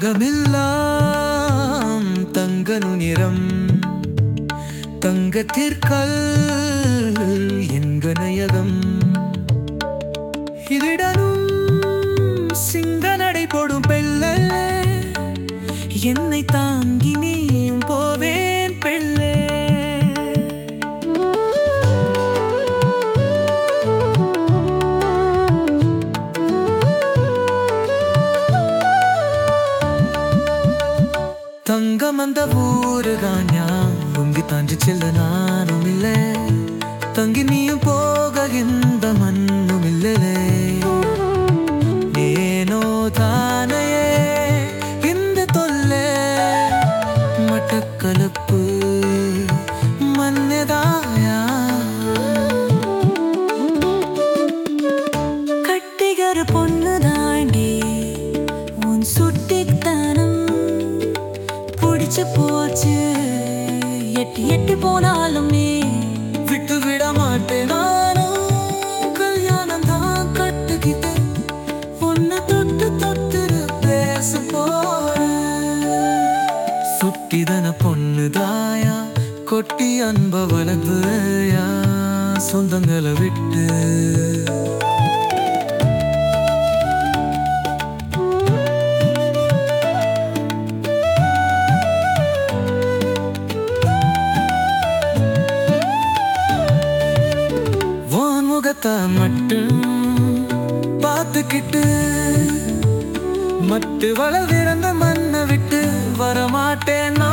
தங்கமெல்லாம் தங்கனு நிறம் தங்கத்திற்கல் என்கனயகம் இதடனும் சிங்க நடை போடும் பெல்ல என்னை தாங்கி நீயும் போவேன் பெள்ளே தங்கம் அந்த ஊருதான் ஞான் உங்கி தாண்டி செல்ல நானும் இல்லை தங்கி நீயும் போக எந்த மண்ணும் இல்லலே ஏனோ தானையே இந்த தொல்லை மட்டக்களப்பு மன்னதாயா கட்டிகர பொண்ணு தாண்டி உன் சுட்டித்தனம் பிடிச்சு போச்சு எட்டி எட்டி போனாலுமே விட்டு விட மாட்டேன் நானும் கல்யாணம் தான் கட்டுக்கிட்டு உன்னை தொட்டு தொட்டு பேச போறேன் சுட்டிதன பொண்ணுதாயா கொட்டி அன்ப வளர்ப்புயா சொந்தங்களை விட்டு உன் முகத்தை மட்டும் பார்த்துக்கிட்டு மட்டு வளர்ந்திருந்த மண்ணை விட்டு வரமாட்டேன்